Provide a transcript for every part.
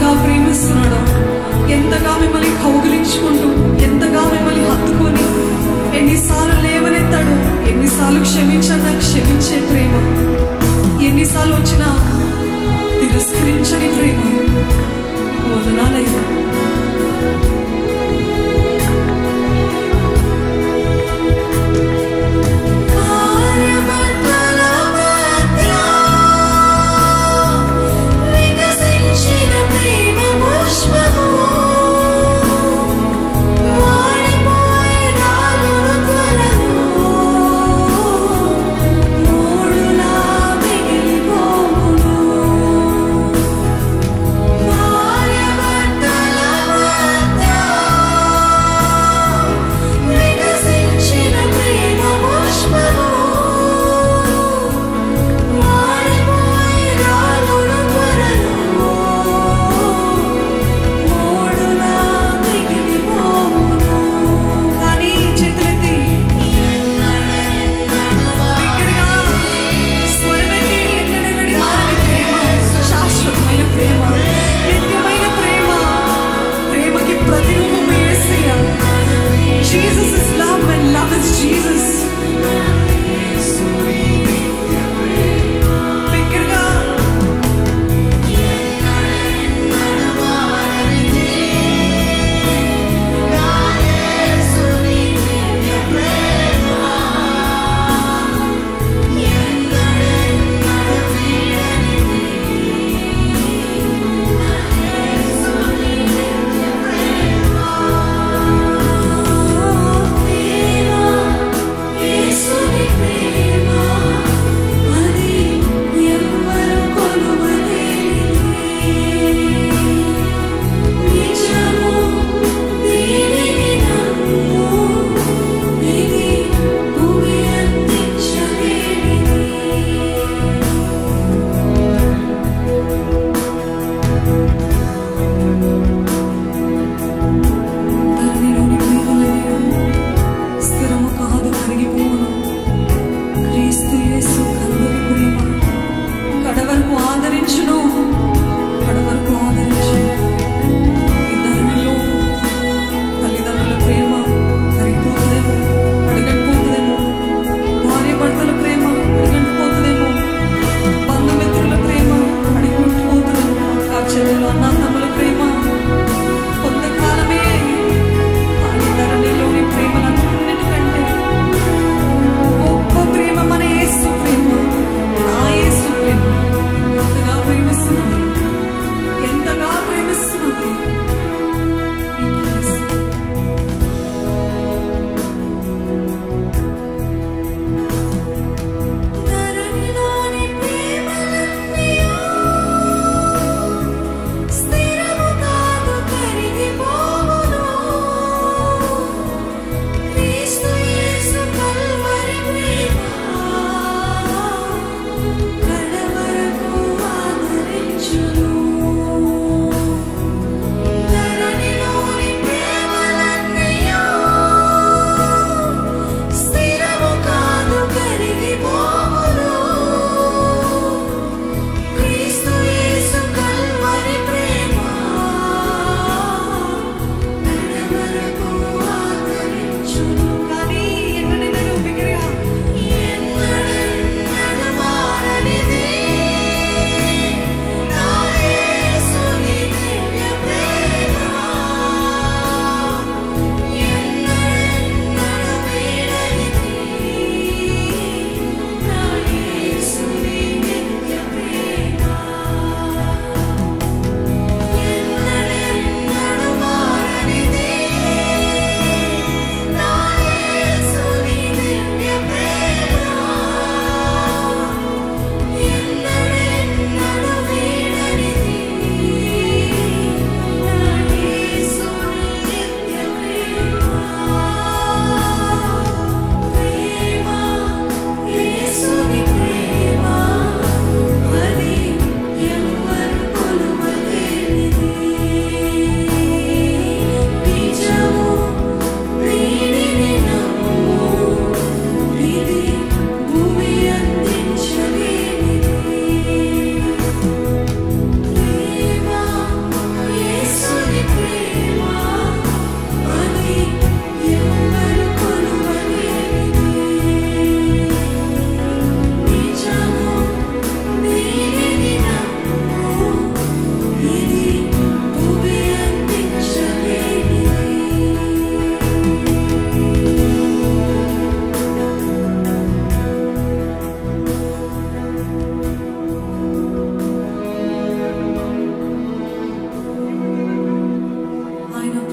ప్రేమిస్తున్నాడో ఎంతగా మిమ్మల్ని కౌగిలించుకుంటూ ఎంతగా మిమ్మల్ని హత్తుకొని ఎన్నిసార్లు లేవనెత్తాడు ఎన్నిసార్లు క్షమించన్నా క్షమించే ప్రేమ ఎన్నిసార్లు వచ్చినా తిరస్కరించని ప్రేమ వదనాలయ్యా కార్యమంతల మధ్య వికసించిన ప్రేమ పుష్పము వాడిపోయి రాలును త్వరలో మూడులా మిగిలిపోవును కార్యమంతల మధ్య వికసించిన ప్రేమ పుష్పము వాడిపోయి రాలును త్వరలో మూడులా మిగిలిపోవును కానీ చేతులెత్తి బిగ్గరగా స్వరమెత్తి ఎన్నడెన్నడి మారని ప్రేమ, శాశ్వతమైన ప్రేమ నిత్యమైన ప్రేమ ప్రేమకి ప్రతిరూపం యేసయ్య Jesus is love and love is Jesus బిగ్గరగా యేసుని ప్రేమ అది ఎవ్వరు కొలువలేనిది నిజము దీనిని నమ్ము ఇది భూమి అందించలేనిది ధరణిలోని ప్రేమలనియు స్థిరము కాదు కరిగిపోవును క్రీస్తు యేసు కలువరి ప్రేమ కడవరకు ఆదరించును కడవరకు ఆదరించును ఈ ధరణిలో తల్లిదండ్రుల ప్రేమ కరిగిపోతుందేమో అడగకపోతుందేమో భార్య భర్తల ప్రేమ అడగకపోతుందేమో బంధుమిత్రుల ప్రేమ అడిగిపోతుందేమో అక్క చెల్లెలు అన్న తమ్ముల ప్రేమ కొంతకాలమే కానీ ధరణిలోని ప్రేమలన్నిటికంటే గొప్ప ప్రేమ మన యేసు ప్రేమ నా యేసు ప్రేమ ఎంతగా ప్రేమిస్తున్నది ఎంతగా ప్రేమిస్తున్నది నీకు యేసు. ధరణిలోని ప్రేమలన్నీయు స్థిర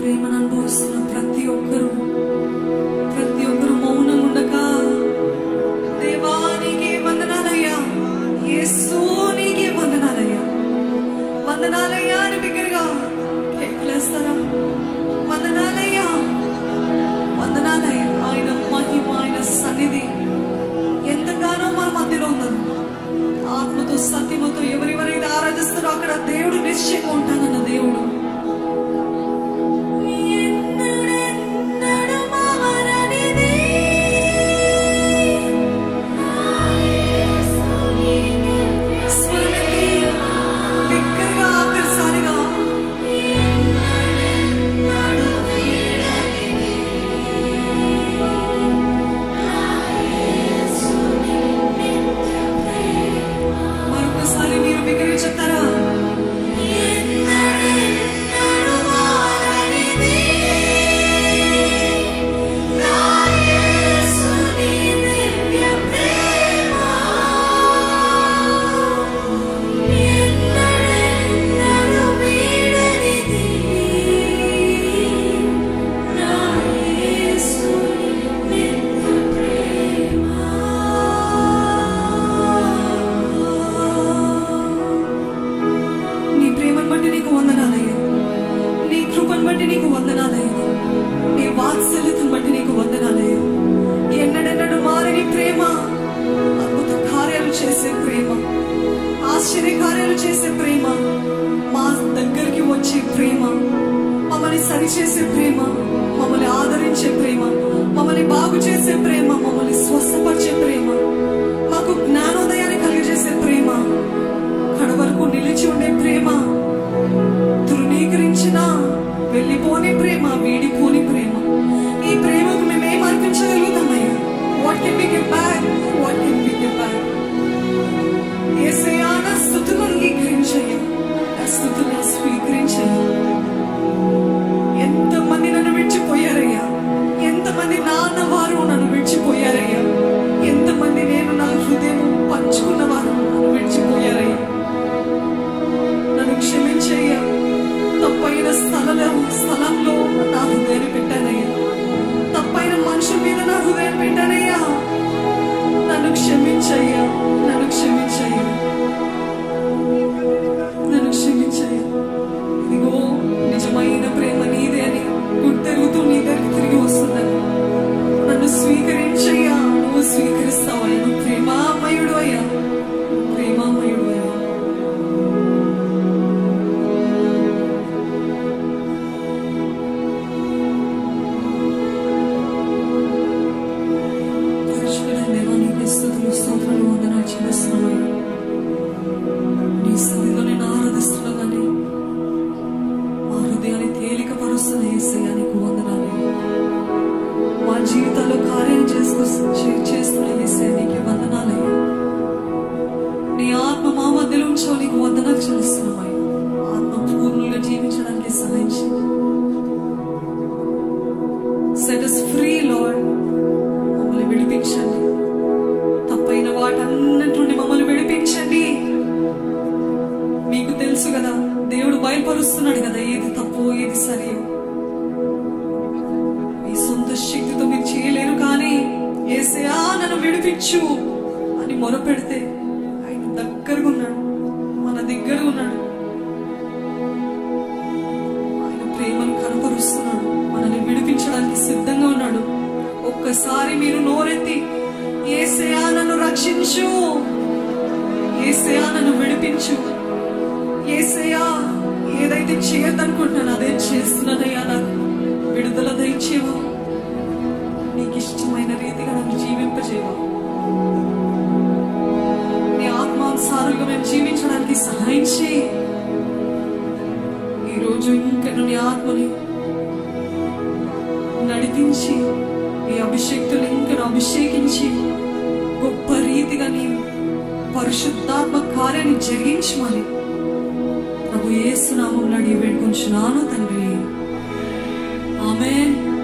ప్రేమను అనుభవిస్తున్న ప్రతి ఒక్కరూ ప్రతి ఒక్కరు మౌనం ఉండక దేవా నీకే వందనాలయ్యా యేసు నీకే వందనాలయ్యా వందనాలయ్యా అని బిగ్గరగా కేకలేస్తారా వందనాలయ్యా వందనాలయ్యా ఆయన మహిమ ఆయన సన్నిధి ఎంతగానో మన మధ్యలో ఉన్నది ఆత్మతో సత్యముతో ఎవరెవరైతే ఆరాధిస్తారో అక్కడ దేవుడు నిశ్చయంగా ఉంటానన్న దేవుడు ఎన్నడెన్నడు మారనిది స్వరమెత్తి బిగ్గరగా ఆఖరిసారిగా మరొకసారి మీరు బిగ్గరగా చెప్తారా నీ ప్రేమను బట్టి నీకు వందనాలయ్యా నీ కృపను బట్టి నీకు వందనాలయ్యా నీ వాత్సల్యతను బట్టి నీకు వందనాలయ్యా ఎన్నడెన్నడు మారని ప్రేమ అద్భుత కార్యాలు చేసే ప్రేమ ఆశ్చర్య కార్యాలు చేసే ప్రేమ మా దగ్గరికి వచ్చే ప్రేమ మమ్మల్ని సరిచేసే ప్రేమ మమ్మల్ని ఆదరించే ప్రేమ మమ్మల్ని బాగు చేసే ప్రేమ మమ్మల్ని స్వస్థపరిచే ప్రేమ మాకు జ్ఞానోదయాన్ని కలిగజేసే ప్రేమ కడ వరకు నిలిచి ఉండే ప్రేమ తృణీకరించిన వెళ్ళిపోని ప్రేమ వీడిపోని ప్రేమ ఈ ప్రేమకు మేమేం అర్పించగలుగుతామయ్యా what can be give back what can be give back యేసయ్యా నా స్తుతులు అంగీకరించయ్యా నా స్తుతులు స్వీకరించయ్యా ఎంతమంది నన్ను విడిచిపోయారయ్యా ఎంతమంది నాన్న వారు నన్ను విడిచిపోయారయ్యా ఎంతమంది నేను నా హృదయం పంచుకున్న వారు నన్ను విడిచిపోయారయ్యా నన్ను క్షమించయ్యా తప్పైన స్థలంలో స్థలంలో నా హృదయాన్ని పెట్టానయ్యా తప్పైన మనుషుల మీద నా హృదయం పెట్టానయ్యా నన్ను క్షమించయ్యా నన్ను క్షమించయ్యా నన్ను క్షమించయ్యా ఇదిగో నిజమైన ప్రేమ నీదే అని గుర్తెరుగుతూ నీ దగ్గరికి తిరిగి వస్తుందని నన్ను స్వీకరించయ్యా నువ్వు స్వీకరిస్తావయ్యా నువ్వు ప్రేమామయుడు అయ్యా ప్రేమామయుడు అయ్యా పరిశుద్ధ దేవా, నీకే స్తుతులు, స్తోత్రాలు, వందనాలు చెల్లిస్తున్నామయ్యా. నీ సన్నిధిలో నేను ఆరాధిస్తున్నా కానీ మా హృదయాన్ని తేలిక పరుస్తున్న యేసయ్యా నీకు వందనాలయ్యా. మా జీవితాల్లో కార్యం చేసుకు చే- చేస్తున్న యేసయ్యా నీకు వందనాలయ్యా నీ ఆత్మ మా మధ్యలో ఉంచో నీకు వందనాలు చెల్లిస్తున్నామయ్యా ఆత్మ పూర్ణులుగా జీవించడానికి సహాయం సెట్ us ఫ్రీ లార్డ్ మమ్మల్ని విడిపించండి తప్పైన వాటన్నిటి నుండి మమ్మల్ని విడిపించండి మీకు తెలుసు కదా దేవుడు బయలుపరుస్తున్నాడు కదా ఏది తప్పు ఏది సరి మీ సొంత శక్తితో మీరు చేయలేరు కానీ ఏసయా నన్ను విడిపించు అని మొరపెడితే ఆయన దగ్గరగా ఉన్నాడు మన దగ్గర ఉన్నాడు ఆయన ప్రేమను కనపరుస్తున్నాడు మనల్ని విడిపించడానికి సిద్ధంగా ఉన్నాడు ఒక్కసారి మీరు నోరెత్తి ఏసయా నన్ను రక్షించు ఏసయా నన్ను విడిపించు ఏసయ్యా ఏదైతే చేయొద్దనుకుంటున్నాను అదే చేస్తున్నానయ్యా నాకు విడుదల దయచేవా నీకు ఇష్టమైన రీతిగా నన్ను జీవింపజేవా నీ ఆత్మానుసారులుగా మేము జీవించడానికి సహాయం చేయి ఈరోజు ఇంకా నీ ఆత్మని నడిపించి నీ అభిషేక్తులు ఇంకా అభిషేకించి గొప్ప రీతిగా నీ పరిశుద్ధాత్మ కార్యాన్ని జరిగించమని ప్రభు ఏసునామం నడి వేడుకొంచున్నాను తండ్రి ఆమెన్